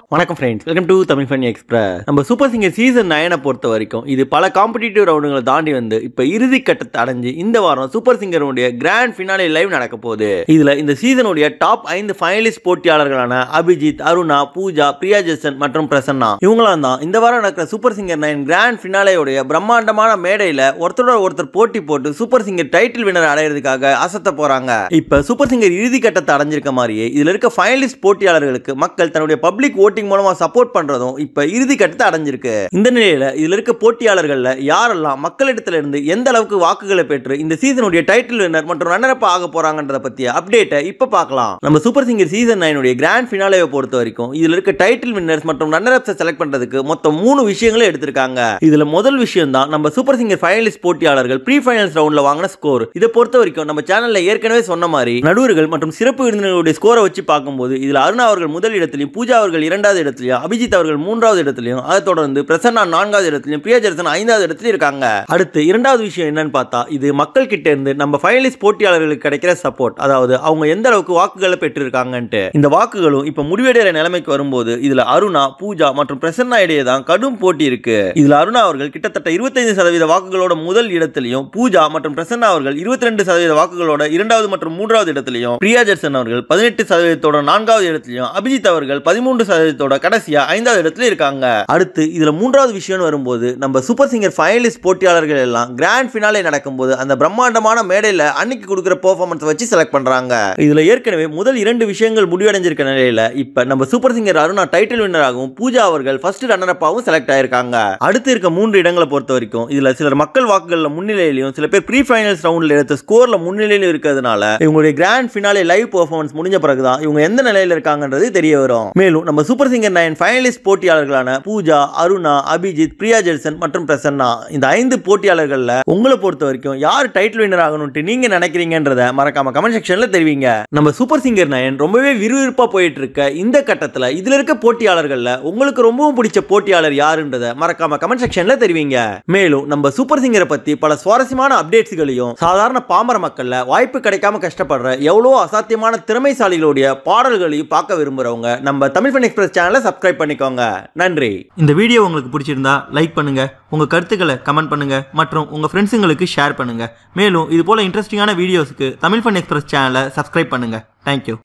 வணக்கம் friends welcome to Tamil fun express நம்ம super singer season நைனை பொறுத்த வரைக்கும் இது பல காம்படிட்டிவ் ரவுண்டுகளை தாண்டி வந்து இப்போ இறுதி கட்டத்தை அடைஞ்சு இந்த வாரம் சூப்பர் சிங்கருடைய கிராண்ட் ஃபினாலே லைவ் நடக்க போகுது இதுல இந்த சீசனுடைய டாப் ஐந்து ஃபைனலிஸ்ட் போட்டியாளர்களான அபிஜித் அருணா பூஜா பிரியா ஜெசன் மற்றும் பிரசன்னா இவங்களாம் தான் இந்த வாரம் நடக்கிற சூப்பர் சிங்கர் நைன் கிராண்ட் ஃபினாலேயுடைய பிரம்மாண்டமான மேடையில ஒருத்தரோட ஒருத்தர் போட்டி போட்டு சூப்பர் சிங்கர் டைட்டில் வினர் அடையிறதுக்காக அசத்த போறாங்க இப்ப சூப்பர் சிங்கர் இறுதி கட்டத்தை அடைஞ்சிருக்க மாதிரியே இதுல இருக்க ஃபைனலிஸ்ட் போட்டியாளர்களுக்கு மக்கள் தன்னுடைய பப்ளிக் ஓட்டிங் மூலமா சப்போர்ட் பண்றதும் இப்ப இறுதி கட்டத்தை அடைஞ்சிருக்கு இந்த நிலையில இதுல இருக்க போட்டியாளர்கள்ல யாரெல்லாம் மக்களிடத்துல இருந்து எந்த அளவுக்கு வாக்குகளை பெற்று இந்த சீசனுடைய டைட்டில் வின்னர் மற்றும் ரன்னரப் ஆக போறாங்கன்றத பத்திய அப்டேட்டை இப்ப பார்க்கலாம் நம்ம சூப்பர் சிங்கர் சீசன் நைனுடைய கிராண்ட் ஃபினாலேவை பொறுத்த வரைக்கும் இதுல இருக்க டைட்டில் வின்னர்ஸ் மற்றும் ரன்னரப்ஸை செலக்ட் பண்றதுக்கு மொத்தம் மூணு விஷயங்களை எடுத்திருக்காங்க இதுல முதல் விஷயம் தான் நம்ம சூப்பர் சிங்கர் ஃபைனலிஸ்ட் போட்டியாளர்கள் ப்ரீ ஃபைனல்ஸ் ரவுண்ட்ல வாங்கின ஸ்கோர் இதை பொறுத்த வரைக்கும் நம்ம சேனல்ல ஏற்கனவே சொன்ன மாதிரி நடுவர்கள் மற்றும் சிறப்பு விருந்தினர்களுடைய ஸ்கோரை வச்சு பார்க்கும்போது இதுல அருணா அவர்கள் முதல் இடத்திலையும் பூஜா அவர்கள் இரண்டாவது இடத்திலையும் அபிஜித் அவர்கள் மூன்றாவது இடத்திலையும் அதை தொடர்ந்து பிரசன்னா நான்காவது இடத்திலையும் பிரியா ஜெர்சன் ஐந்தாவது இடத்துல இருக்காங்க அடுத்து இரண்டாவது விஷயம் என்னன்னு பார்த்தா இது மக்கள் கிட்ட இருந்து நம்ம ஃபைனலிஸ்ட் போட்டியாளர்களுக்கு கிடைக்கிற சப்போர்ட் அதாவது அவங்க எந்த அளவுக்கு வாக்குகளை பெற்றிருக்காங்கன்ட்டு இந்த வாக்குகளும் இப்ப முடிவடைகிற நிலைமைக்கு வரும்போது இதுல அருணா பூஜா மற்றும் பிரசன்னா இடையே தான் கடும் போட்டி இருக்கு இதுல அருணா அவர்கள் கிட்டத்தட்ட இருபத்தைந்து சதவீத வாக்குகளோட முதல் இடத்திலையும் பூஜா மற்றும் பிரசன்னா அவர்கள் இருபத்தி ரெண்டு சதவீத வாக்குகளோட இரண்டாவது மற்றும் மூன்றாவது இடத்திலையும் பிரியா ஜெர்சன் அவர்கள் பதினெட்டு சதவீதத்தோட நான்காவது இடத்திலையும் அபிஜித் அவர்கள் பதிமூன்று சதவீதத்தோட கடைசியா ஐந்தாவது இடத்துல இருக்காங்க அடுத்து இதுல மூன்றாவது விஷயம்னு வரும்போது நம்ம சூப்பர் சிங்கர் ஃபைனலிஸ்ட் போட்டியாளர்கள் எல்லாம் கிராண்ட் ஃபினாலே நடக்கும்போது அந்த பிரம்மாண்டமான மேடையில அன்னைக்கு கொடுக்குற பெர்ஃபார்மன்ஸ் வச்சு செலக்ட் பண்றாங்க இதுல ஏற்கனவே முதல் இரண்டு விஷயங்கள் முடிவடைஞ்சிருக்க நிலையில இப்ப நம்ம சூப்பர் சிங்கர் அருணா டைட்டில் வின்னராகவும் பூஜா அவர்கள் ஃபர்ஸ்ட் ரன்னரப்பாகவும் செலக்ட் ஆயிருக்காங்க அடுத்து இருக்க மூன்று இடங்களை பொறுத்த வரைக்கும் இதுல சிலர் மக்கள் வாக்குகள்ல முன்னிலையிலையும் சில பேர் ப்ரீ ஃபைனல்ஸ் ரவுண்ட்ல எடுத்த ஸ்கோர்ல முன்னிலையிலும் இருக்கிறதுனால இவங்களுடைய கிராண்ட் ஃபினாலே லைவ் பெர்ஃபார்மன்ஸ் முடிஞ்ச பிறகுதான் இவங்க எந்த நிலையில இருக்காங்கன்றது தெரிய வரும் மேலும் நம்ம சூப்பர் சிங்கர் நைன் ஃபைனலிஸ்ட் போட்டியாளர்களான பூஜா அருணா அபிஜித் பிரியா ஜெர்சன் மற்றும் பிரசன்னா இந்த ஐந்து போட்டியாளர்கள்ல உங்களை பொறுத்த வரைக்கும் யார் டைட்டில் வின்னர் ஆகணும்ட்டு நீங்க நினைக்கிறீங்கன்றத மறக்காம கமெண்ட் செக்ஷன்ல தெரிவிங்க நம்ம சூப்பர் சிங்கர் நயன் ரொம்பவே விறுவிறுப்பா போயிட்டு இருக்க இந்த கட்டத்துல இதுல இருக்க போட்டியாளர்கள்ல உங்களுக்கு ரொம்பவும் பிடிச்ச போட்டியாளர் யாருன்றத மறக்காம கமெண்ட் செக்ஷன்ல தெரிவிங்க மேலும் நம்ம சூப்பர் சிங்கரை பத்தி பல சுவாரஸ்யமான அப்டேட்ஸ்களையும் சாதாரண பாமர மக்கள்ல வாய்ப்பு கிடைக்காம கஷ்டப்படுற எவ்வளோ அசாத்தியமான திறமைசாலிகளுடைய பாடல்களையும் பார்க்க விரும்புறவங்க நம்ம தமிழ் ஃபன் எக்ஸ்பிரஸ் சேனலை சப்ஸ்கிரைப் பண்ணிக்கோங்க நன்றி இந்த வீடியோ உங்களுக்கு பிடிச்சிருந்தா லைக் பண்ணுங்க உங்க கருத்துக்களை கமெண்ட் பண்ணுங்க மற்றும் உங்க ஃப்ரெண்ட்ஸுங்களுக்கு ஷேர் பண்ணுங்க மேலும் இது போல இன்ட்ரெஸ்டிங்கான வீடியோஸ்க்கு தமிழ் ஃபன் எக்ஸ்பிரஸ் சேனலை சப்ஸ்கிரைப் பண்ணுங்க தேங்க்யூ